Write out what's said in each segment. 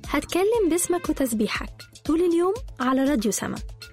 هتكلم باسمك وتسبيحك طول اليوم على راديو سما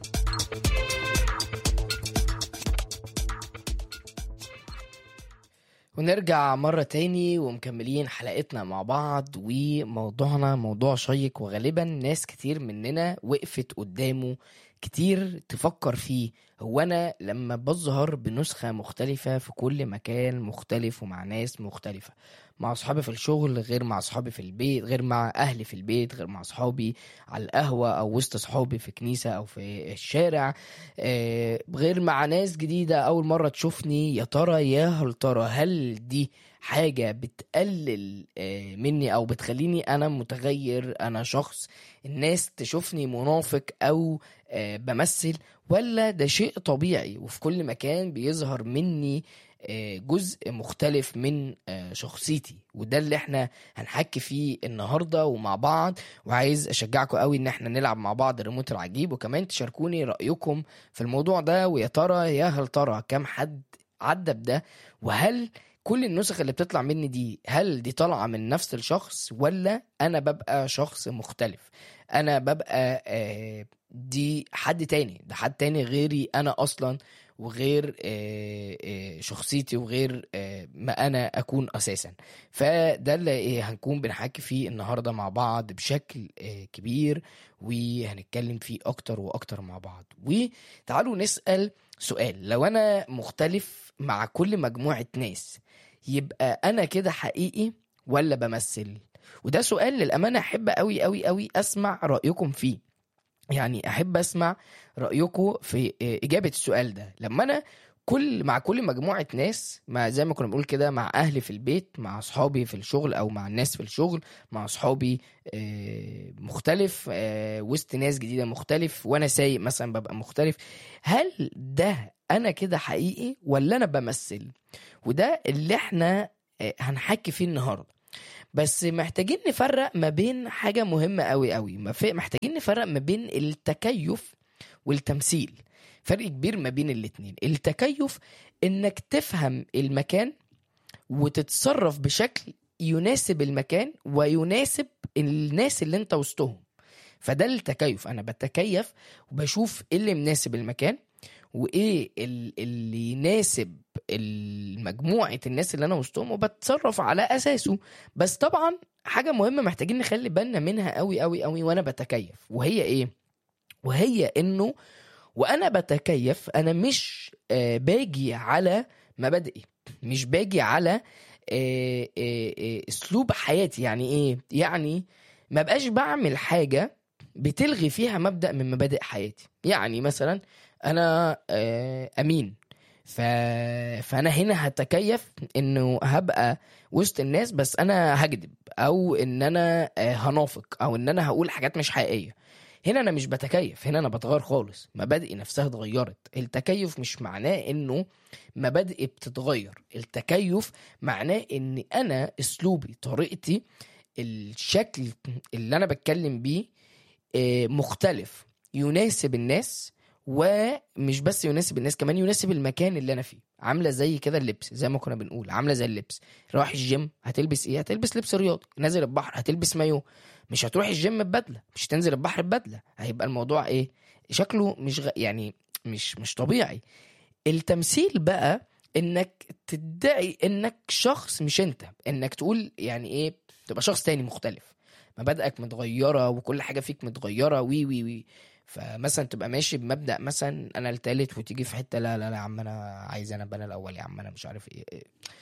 ونرجع مرة تاني ومكملين حلقتنا مع بعض وموضوعنا موضوع شيق وغالبا ناس كتير مننا وقفت قدامه كتير تفكر فيه هو أنا لما بظهر بنسخة مختلفة في كل مكان مختلف ومع ناس مختلفة مع أصحابي في الشغل غير مع أصحابي في البيت غير مع أهلي في البيت غير مع أصحابي على القهوة أو وسط أصحابي في كنيسة أو في الشارع آه، غير مع ناس جديدة أول مرة تشوفني يا ترى يا هل ترى هل دي حاجة بتقلل آه، مني أو بتخليني أنا متغير أنا شخص الناس تشوفني منافق أو آه، بمثل ولا ده شيء طبيعي وفي كل مكان بيظهر مني آه، جزء مختلف من آه، شخصيتي وده اللي احنا هنحكي فيه النهارده ومع بعض وعايز اشجعكم قوي ان احنا نلعب مع بعض الريموت العجيب وكمان تشاركوني رايكم في الموضوع ده ويا ترى يا هل ترى كم حد عدى بده وهل كل النسخ اللي بتطلع مني دي هل دي طالعه من نفس الشخص ولا انا ببقى شخص مختلف انا ببقى آه، دي حد تاني ده حد تاني غيري انا اصلا وغير آه، آه، شخصيتي وغير آه، ما انا اكون اساسا فده اللي إيه هنكون بنحكي فيه النهارده مع بعض بشكل آه، كبير وهنتكلم فيه اكتر واكتر مع بعض وتعالوا نسال سؤال لو انا مختلف مع كل مجموعه ناس يبقى انا كده حقيقي ولا بمثل وده سؤال للامانه احب قوي قوي قوي اسمع رايكم فيه يعني احب اسمع رايكم في آه، اجابه السؤال ده لما انا كل مع كل مجموعه ناس مع زي ما كنا بنقول كده مع اهلي في البيت مع اصحابي في الشغل او مع الناس في الشغل مع اصحابي آه، مختلف آه، وسط ناس جديده مختلف وانا سايق مثلا ببقى مختلف هل ده انا كده حقيقي ولا انا بمثل وده اللي احنا آه، هنحكي فيه النهارده بس محتاجين نفرق ما بين حاجة مهمة قوي قوي مف- محتاجين نفرق ما بين التكيف والتمثيل فرق كبير ما بين الاتنين التكيف انك تفهم المكان وتتصرف بشكل يناسب المكان ويناسب الناس اللي انت وسطهم فده التكيف انا بتكيف وبشوف ايه اللي مناسب المكان وايه ال- اللي يناسب مجموعة الناس اللي انا وسطهم وبتصرف على اساسه بس طبعا حاجة مهمة محتاجين نخلي بالنا منها قوي قوي قوي وانا بتكيف وهي ايه وهي انه وانا بتكيف انا مش آه، باجي على مبادئي مش باجي على آه، آه، آه، اسلوب حياتي يعني ايه يعني ما بقاش بعمل حاجة بتلغي فيها مبدأ من مبادئ حياتي يعني مثلا انا آه، امين ف... فانا هنا هتكيف انه هبقى وسط الناس بس انا هكذب او ان انا آه، هنافق او ان انا هقول حاجات مش حقيقيه هنا انا مش بتكيف هنا انا بتغير خالص مبادئي نفسها اتغيرت التكيف مش معناه انه مبادئي بتتغير التكيف معناه ان انا اسلوبي طريقتي الشكل اللي انا بتكلم بيه آه، مختلف يناسب الناس ومش بس يناسب الناس كمان يناسب المكان اللي انا فيه عامله زي كده اللبس زي ما كنا بنقول عامله زي اللبس رايح الجيم هتلبس ايه هتلبس لبس رياضي نازل البحر هتلبس مايو مش هتروح الجيم ببدله مش هتنزل البحر ببدله هيبقى الموضوع ايه شكله مش غ... يعني مش مش طبيعي التمثيل بقى انك تدعي انك شخص مش انت انك تقول يعني ايه تبقى شخص تاني مختلف مبادئك متغيره وكل حاجه فيك متغيره وي وي وي فمثلا تبقى ماشي بمبدا مثلا انا التالت وتيجي في حته لا لا لا يا عم انا عايز انا ابقى أنا الاول يا عم انا مش عارف ايه إيه.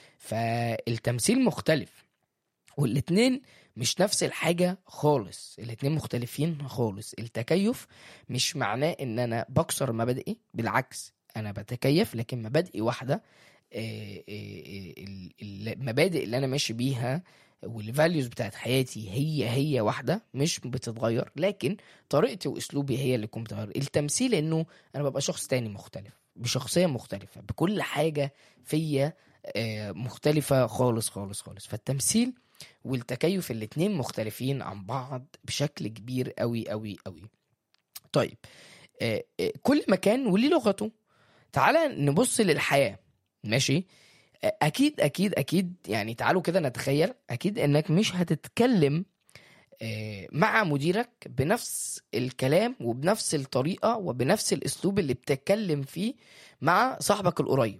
فالتمثيل مختلف والاتنين مش نفس الحاجة خالص الاتنين مختلفين خالص التكيف مش معناه ان انا بكسر مبادئي بالعكس انا بتكيف لكن مبادئي واحدة آه، آه، آه، المبادئ اللي انا ماشي بيها والفاليوز بتاعت حياتي هي هي واحدة مش بتتغير لكن طريقتي واسلوبي هي اللي تكون بتتغير التمثيل انه انا ببقى شخص تاني مختلف بشخصية مختلفة بكل حاجة فيا آه، مختلفة خالص خالص خالص فالتمثيل والتكيف الاتنين مختلفين عن بعض بشكل كبير قوي قوي قوي طيب آه، آه، كل مكان وليه لغته تعالى نبص للحياة ماشي آه، اكيد اكيد اكيد يعني تعالوا كده نتخيل اكيد انك مش هتتكلم آه، مع مديرك بنفس الكلام وبنفس الطريقة وبنفس الأسلوب اللي بتتكلم فيه مع صاحبك القريب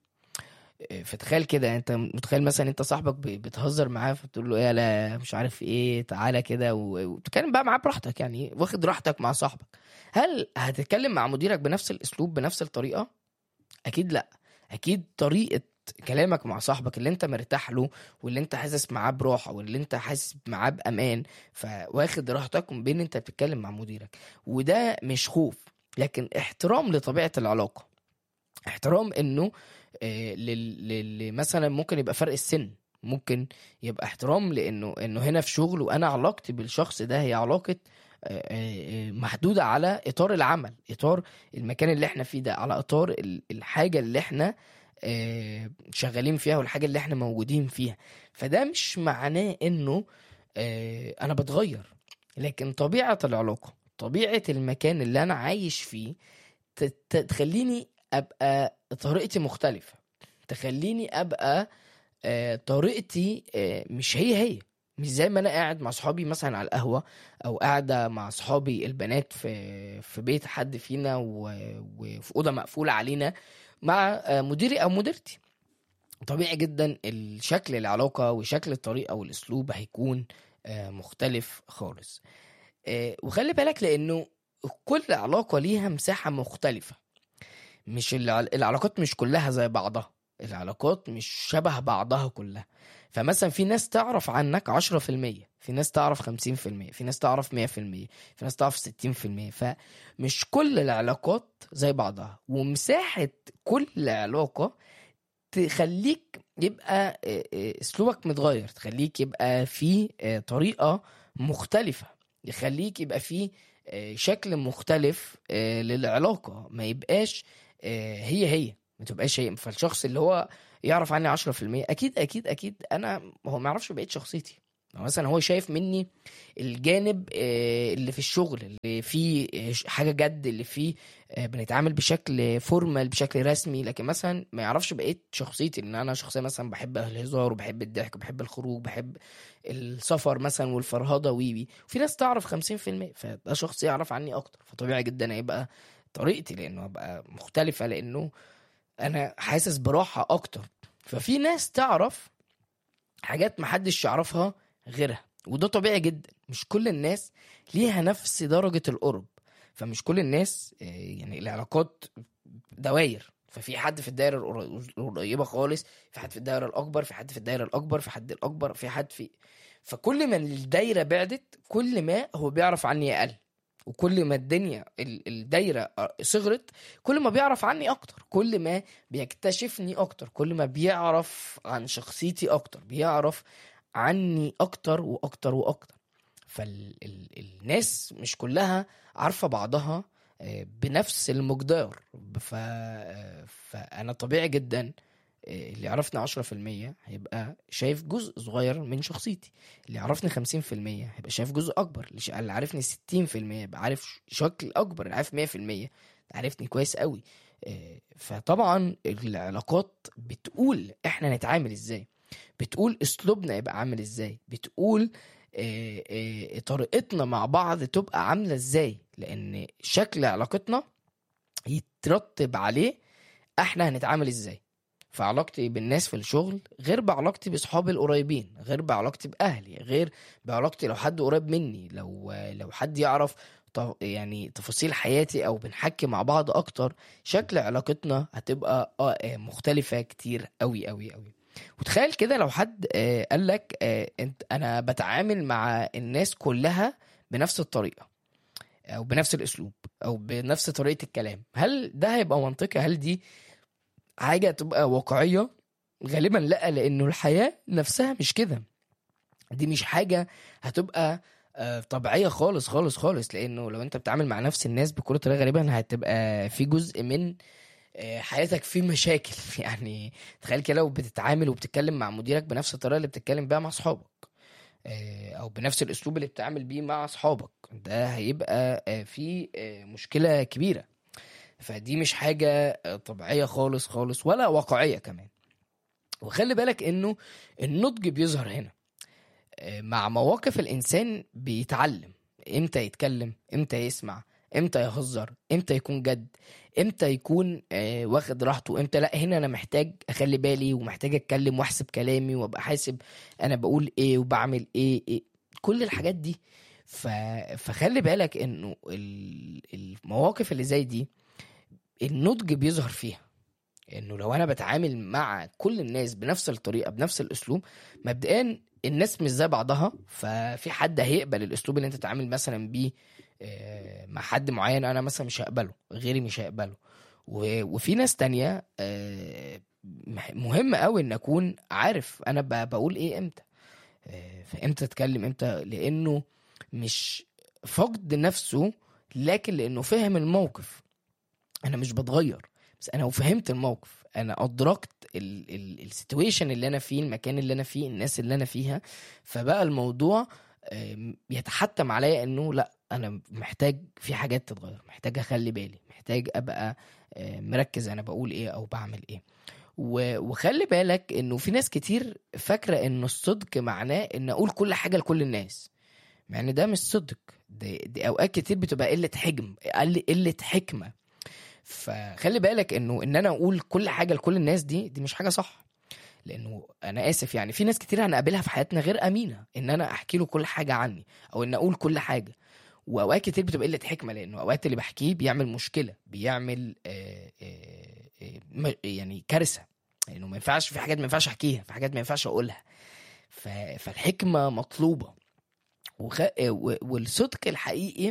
آه، فتخيل كده انت متخيل مثلا انت صاحبك ب- بتهزر معاه فتقول له ايه لا مش عارف ايه تعالى كده و- وتتكلم بقى معاه براحتك يعني واخد راحتك مع صاحبك هل هتتكلم مع مديرك بنفس الاسلوب بنفس الطريقه اكيد لا اكيد طريقه كلامك مع صاحبك اللي انت مرتاح له واللي انت حاسس معاه براحه واللي انت حاسس معاه بامان فواخد راحتك من بين انت بتتكلم مع مديرك وده مش خوف لكن احترام لطبيعه العلاقه احترام انه آه، لل... لل... مثلا ممكن يبقى فرق السن ممكن يبقى احترام لانه انه هنا في شغل وانا علاقتي بالشخص ده هي علاقه آه، آه، آه، محدوده على اطار العمل اطار المكان اللي احنا فيه ده على اطار ال- الحاجه اللي احنا آه، شغالين فيها والحاجه اللي احنا موجودين فيها فده مش معناه انه آه، انا بتغير لكن طبيعه العلاقه طبيعه المكان اللي انا عايش فيه ت- ت- تخليني ابقى طريقتي مختلفه تخليني ابقى آه، طريقتي آه، مش هي هي مش زي ما انا قاعد مع صحابي مثلا على القهوه او قاعده مع صحابي البنات في في بيت حد فينا و- وفي اوضه مقفوله علينا مع آه، مديري او مديرتي طبيعي جدا الشكل العلاقه وشكل الطريقه والاسلوب هيكون آه، مختلف خالص آه، وخلي بالك لانه كل علاقه ليها مساحه مختلفه مش الع- العلاقات مش كلها زي بعضها العلاقات مش شبه بعضها كلها فمثلا في ناس تعرف عنك 10% في ناس تعرف 50% في ناس تعرف 100% في ناس تعرف 60% فمش كل العلاقات زي بعضها ومساحة كل علاقة تخليك يبقى آه، آه، اسلوبك متغير تخليك يبقى في آه، طريقة مختلفة يخليك يبقى في آه، شكل مختلف آه، للعلاقة ما يبقاش آه، هي هي ما تبقاش هي فالشخص اللي هو يعرف عني 10% اكيد اكيد اكيد انا هو ما يعرفش بقيه شخصيتي مثلا هو شايف مني الجانب آه، اللي في الشغل اللي فيه آه، حاجه جد اللي فيه آه، بنتعامل بشكل فورمال بشكل رسمي لكن مثلا ما يعرفش بقيه شخصيتي ان انا شخصيه مثلا بحب الهزار وبحب الضحك وبحب الخروج بحب السفر مثلا والفرهده وي وي في ناس تعرف 50% فده شخص يعرف عني اكتر فطبيعي جدا هيبقى طريقتي لانه هبقى مختلفه لانه انا حاسس براحه اكتر ففي ناس تعرف حاجات محدش يعرفها غيرها وده طبيعي جدا مش كل الناس ليها نفس درجة القرب فمش كل الناس آه، يعني العلاقات دواير ففي حد في الدايرة القر- القريبة خالص في حد في الدايرة الأكبر في حد في الدايرة الأكبر في حد الأكبر في حد في فكل ما الدايرة بعدت كل ما هو بيعرف عني أقل وكل ما الدنيا ال- الدايرة صغرت كل ما بيعرف عني أكتر كل ما بيكتشفني أكتر كل ما بيعرف عن شخصيتي أكتر بيعرف عني أكتر وأكتر وأكتر فالناس مش كلها عارفة بعضها آه، بنفس المقدار ف... آه، فأنا طبيعي جدا آه، اللي يعرفني 10% هيبقى شايف جزء صغير من شخصيتي اللي يعرفني 50% هيبقى شايف جزء أكبر اللي ش- اللي عارفني 60% يبقى عارف شكل أكبر اللي عارف 100% عارفني كويس قوي آه، فطبعا العلاقات بتقول احنا نتعامل ازاي بتقول اسلوبنا يبقى عامل ازاي بتقول آه، آه، طريقتنا مع بعض تبقى عامله ازاي لان شكل علاقتنا يترتب عليه احنا هنتعامل ازاي فعلاقتي بالناس في الشغل غير بعلاقتي باصحابي القريبين غير بعلاقتي باهلي غير بعلاقتي لو حد قريب مني لو لو حد يعرف ط- يعني تفاصيل حياتي او بنحكي مع بعض اكتر شكل علاقتنا هتبقى آه، آه، مختلفة كتير قوي قوي قوي وتخيل كده لو حد آه، قال لك آه، انت انا بتعامل مع الناس كلها بنفس الطريقة او بنفس الاسلوب او بنفس طريقة الكلام هل ده هيبقى منطقي هل دي حاجة تبقى واقعية غالبا لا لانه الحياة نفسها مش كده دي مش حاجة هتبقى آه، طبيعية خالص خالص خالص لانه لو انت بتتعامل مع نفس الناس بكل طريقة غالبا هتبقى في جزء من آه، حياتك فيه مشاكل يعني تخيل كده لو بتتعامل وبتتكلم مع مديرك بنفس الطريقة اللي بتتكلم بيها مع اصحابك آه، او بنفس الاسلوب اللي بتتعامل بيه مع اصحابك ده هيبقى آه، في آه، مشكلة كبيرة فدي مش حاجة آه، طبيعية خالص خالص ولا واقعية كمان وخلي بالك انه النضج بيظهر هنا آه، مع مواقف الانسان بيتعلم امتى يتكلم امتى يسمع امتى يهزر امتى يكون جد امتى يكون آه، واخد راحته امتى لا هنا انا محتاج اخلي بالي ومحتاج اتكلم واحسب كلامي وابقى حاسب انا بقول ايه وبعمل ايه, إيه. كل الحاجات دي ف... فخلي بالك انه ال- المواقف اللي زي دي النضج بيظهر فيها انه لو انا بتعامل مع كل الناس بنفس الطريقه بنفس الاسلوب مبدئيا الناس مش زي بعضها ففي حد هيقبل الاسلوب اللي انت تتعامل مثلا بيه آه، مع حد معين انا مثلا مش هقبله غيري مش هيقبله و- وفي ناس تانية آه، مح- مهم قوي ان اكون عارف انا ب- بقول ايه امتى آه، فامتى اتكلم امتى لانه مش فقد نفسه لكن لانه فهم الموقف انا مش بتغير بس انا فهمت الموقف انا ادركت السيتويشن اللي انا فيه المكان اللي انا فيه الناس اللي انا فيها فبقى الموضوع آم، يتحتم عليا انه لا انا محتاج في حاجات تتغير محتاج اخلي بالي محتاج ابقى آه، مركز انا بقول ايه او بعمل ايه و- وخلي بالك انه في ناس كتير فاكره ان الصدق معناه ان اقول كل حاجه لكل الناس مع ان ده مش صدق دي, دي اوقات كتير بتبقى قله حجم قل- قله حكمه فخلي بالك انه ان انا اقول كل حاجه لكل الناس دي دي مش حاجه صح لانه انا اسف يعني في ناس كتير هنقابلها في حياتنا غير امينه ان انا احكي له كل حاجه عني او ان اقول كل حاجه واوقات كتير بتبقى قله حكمه لانه اوقات اللي بحكيه بيعمل مشكله بيعمل آه، آه، آه، م- يعني كارثه لانه ما ينفعش في حاجات ما ينفعش احكيها في حاجات ما ينفعش اقولها ف- فالحكمه مطلوبه وخ... و- والصدق الحقيقي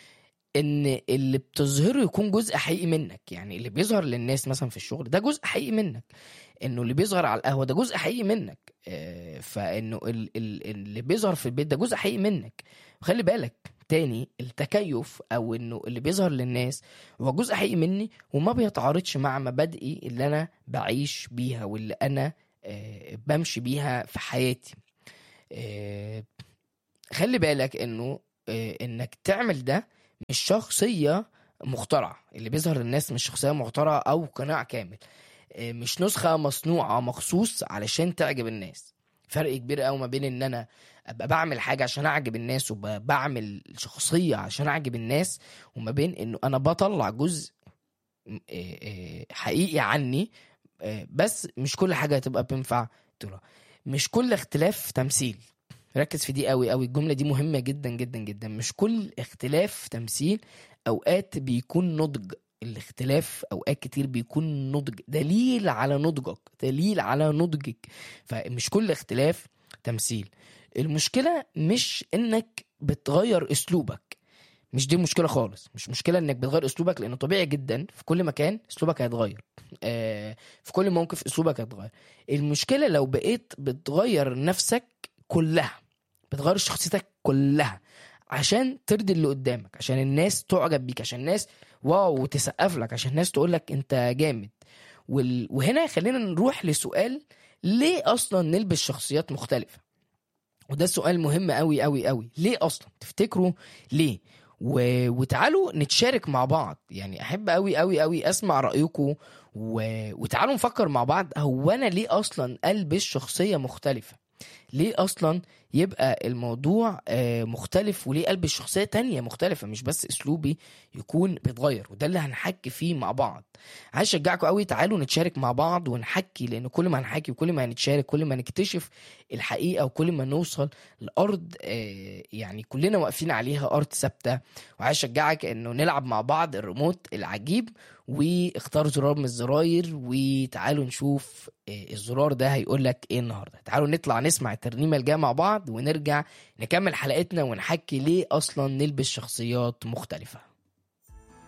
ان اللي بتظهره يكون جزء حقيقي منك يعني اللي بيظهر للناس مثلا في الشغل ده جزء حقيقي منك انه اللي بيظهر على القهوه ده جزء حقيقي منك آه، فانه ال- ال- اللي بيظهر في البيت ده جزء حقيقي منك وخلي بالك تاني التكيف او انه اللي بيظهر للناس هو جزء حقيقي مني وما بيتعارضش مع مبادئي اللي انا بعيش بيها واللي انا آه، بمشي بيها في حياتي آه، خلي بالك انه آه، انك تعمل ده مش شخصية مخترعة اللي بيظهر للناس مش شخصية مخترعة أو قناع كامل آه، مش نسخة مصنوعة مخصوص علشان تعجب الناس فرق كبير قوي ما بين ان انا ابقى بعمل حاجة عشان اعجب الناس وبعمل شخصية عشان اعجب الناس وما بين انه انا بطلع جزء آه، آه، حقيقي عني آه، بس مش كل حاجة هتبقى بينفع ترى مش كل اختلاف تمثيل ركز في دي قوي قوي الجملة دي مهمة جدا جدا جدا مش كل اختلاف تمثيل اوقات بيكون نضج الاختلاف اوقات كتير بيكون نضج دليل على نضجك دليل على نضجك فمش كل اختلاف تمثيل المشكلة مش انك بتغير اسلوبك مش دي المشكلة خالص مش مشكلة انك بتغير اسلوبك لانه طبيعي جدا في كل مكان اسلوبك هيتغير آه في كل موقف اسلوبك هيتغير المشكلة لو بقيت بتغير نفسك كلها بتغير شخصيتك كلها عشان ترضي اللي قدامك عشان الناس تعجب بيك عشان الناس واو وتسقف لك عشان الناس تقول لك انت جامد وال... وهنا خلينا نروح لسؤال ليه اصلا نلبس شخصيات مختلفة وده سؤال مهم قوي قوي قوي ليه اصلا تفتكروا ليه و... وتعالوا نتشارك مع بعض يعني احب قوي قوي قوي اسمع رايكم و... وتعالوا نفكر مع بعض هو انا ليه اصلا البس شخصيه مختلفه ليه اصلا يبقى الموضوع آه، مختلف وليه قلب الشخصيه تانية مختلفه مش بس اسلوبي يكون بيتغير وده اللي هنحكي فيه مع بعض عايز اشجعكم قوي تعالوا نتشارك مع بعض ونحكي لان كل ما هنحكي وكل ما هنتشارك كل ما نكتشف الحقيقه وكل ما نوصل لارض آه، يعني كلنا واقفين عليها ارض ثابته وعايز اشجعك انه نلعب مع بعض الريموت العجيب واختار زرار من الزراير وتعالوا نشوف آه، الزرار ده هيقول لك ايه النهارده تعالوا نطلع نسمع الترنيمه الجايه مع بعض ونرجع نكمل حلقتنا ونحكي ليه اصلا نلبس شخصيات مختلفه